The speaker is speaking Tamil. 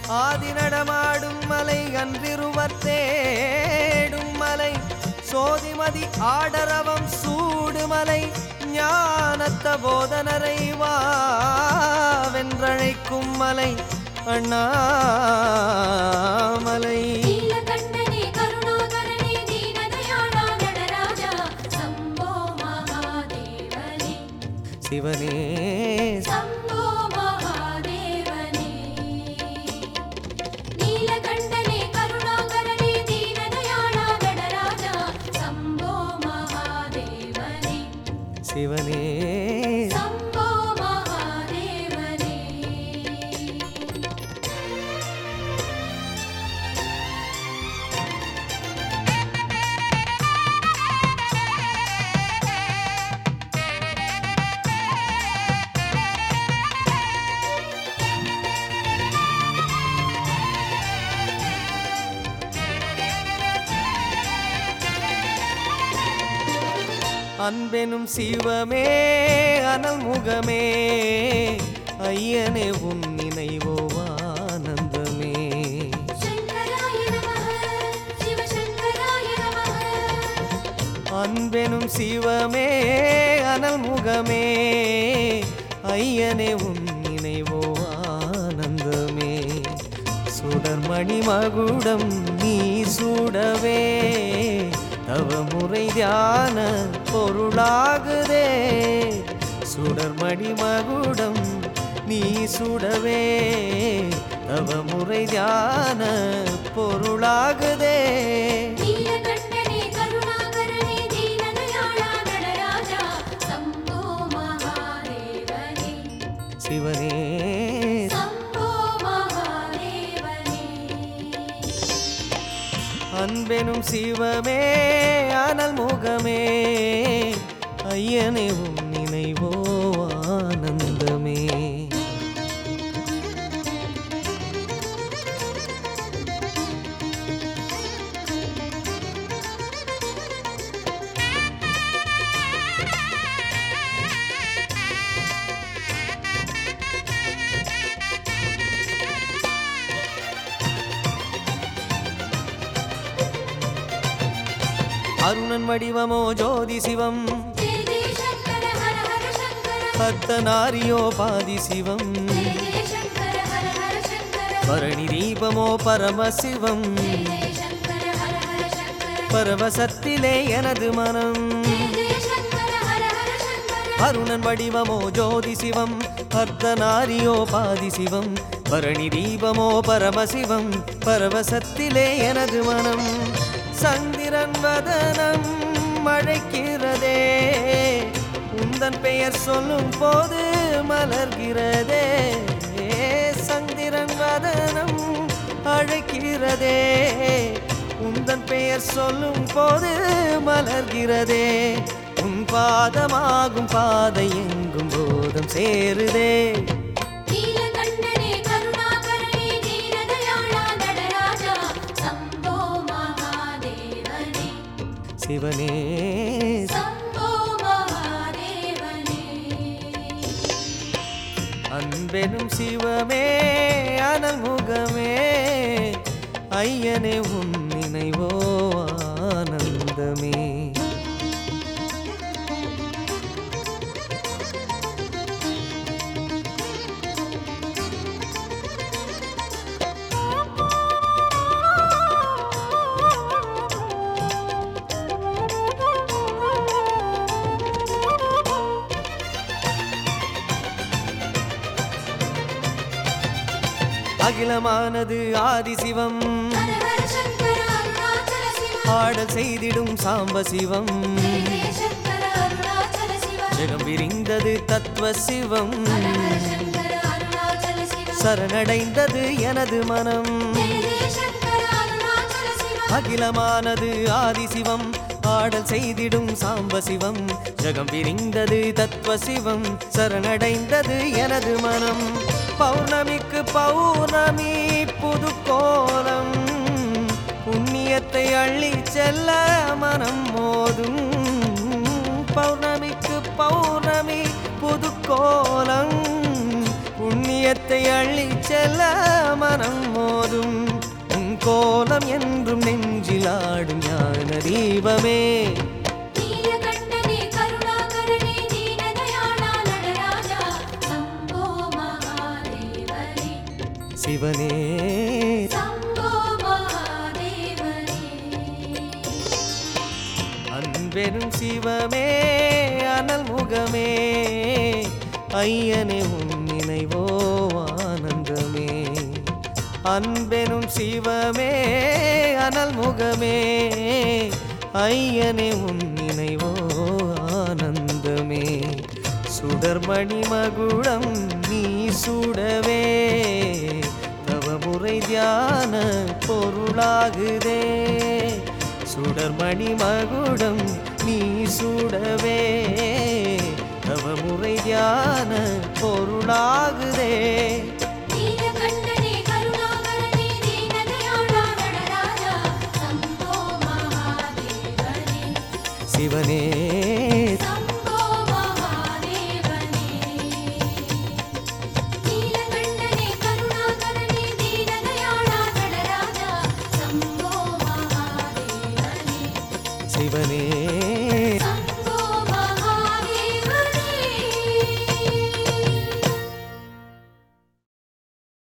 ஆதி நடமாடும் மலை அன்றிருவர் தேடும் மலை சோதிமதி ஆடரவம் சூடுமலை ஞானத்த போதனரை வாவென்றழைக்கும் மலை அண்ணாமலை நீலகண்டனே கருணாகரனே தீனதயாளா நடராஜா சம்போ மகாதேவனே சிவனே சம்போ மகாதேவனே நீலகண்டனே கருணாகரனே தீனதயாளா நடராஜா சம்போ மகாதேவனே சிவனே சம்போ மகாதேவனே அன்பெனும் சிவமே அனல் முகமே ஐயனே உன் நினைவோ ஆனந்தமே சங்கராய நமः சிவசங்கராய நமः அன்பெனும் சிவமே அனல் முகமே ஐயனே உன் நினைவோ ஆனந்தமே சுடர்மணி மகுடம் நீ சூடவே தவமுறை தியான பொருளாகுதே சுடர்மணி மகுடம் நீ சுடவே தவமுறை தியான பொருளாகுதே நீலகண்டனே கருணாகரனே தீனதயாளா நடராஜா சம்போ மகாதேவனே சிவனே சம்போ மகாதேவனே அன்பெனும் சிவமே அனல் முகமே ஐயனே உன் நினைவோ ஆனந்தமே அருணன் வடிவமோ ஜோதி சிவம் ஜெய ஜெய சங்கர ஹர ஹர சங்கர அர்த்தநாரியோ பாதி சிவம் ஜெய ஜெய சங்கர ஹர ஹர சங்கர பரணி தீபமோ பரமசிவம் ஜெய ஜெய சங்கர ஹர ஹர சங்கர பரவசத்திலே எனது மனம் ஜெய ஜெய சங்கர ஹர ஹர சங்கர அருணன் வடிவமோ ஜோதி சிவம் அர்த்தநாரியோ பாதி சிவம் பரணி தீபமோ பரமசிவம் பரவசத்திலே எனது மனம் சந்திரன் வதனம் மழைக்கிறதே உந்தன் பெயர் சொல்லும் போது மலர்கிறதே சந்திரன் வதனம் அழைக்கிறதே உந்தன் பெயர் சொல்லும் போது மலர்கிறதே உன் பாதமாகும் பாதை எங்கும் போதம் சேருதே நீலகண்டனே கருணாகரனே தீனதயாளா நடராஜா சம்போ மகாதேவனே சிவனே சம்போ மகாதேவனே அன்பெனும் சிவமே அனல் முகமே ஐயனே உன் நினைவோ ஆனந்தமே அகிலமானது ஆதிசிவம் ஹர ஹர சங்கர அருணாச்சல சிவ ஆடல் செய்திடும் சாம்ப சிவம் ஜெய ஜெய சங்கர அருணாச்சல சிவ ஜெகம் விரிந்தது தத்துவ சிவம் ஹர ஹர சங்கர அருணாச்சல சிவ சரணடைந்தது எனது மனம் ஜெய ஜெய சங்கர அருணாச்சல சிவ அகிலமானது ஆதிசிவம் ஆடல் செய்திடும் சாம்ப சிவம் ஜகம் விரிந்தது தத்துவ சிவம் சரணடைந்தது எனது மனம் பௌர்ணமிக்கு பௌர்ணமி புது கோலம் புண்ணியத்தை அள்ளி செல்ல மனம் மோதும் பௌர்ணமிக்கு பௌர்ணமி புது கோலம் புண்ணியத்தை அள்ளி செல்ல மனம் கோலம் என்றும் நெஞ்சிலாடும் ஞான தீபமே நீலகண்டனே கருணாகரனே தீனதயாளா நடராஜா சம்போ மகாதேவனே சிவனே சம்போ மகாதேவனே அன்பெரும் சிவமே அனல் முகமே ஐயனே உன் நினைவோ ஆனந்தமே அன்பெனும் சிவமே அனல் முகமே ஐயனே உன் நினைவோ ஆனந்தமே சுடர்மணி மகுடம் நீ சுடவே தவமுறை தியான பொருளாகுதே சுடர்மணி மகுடம் நீ சுடவே தவமுறை தியான பொருளாகுதே நீலகண்டனே கருணாகரனே தீனதயாளா நடராஜா சம்போ மகாதேவனே சிவனே சம்போ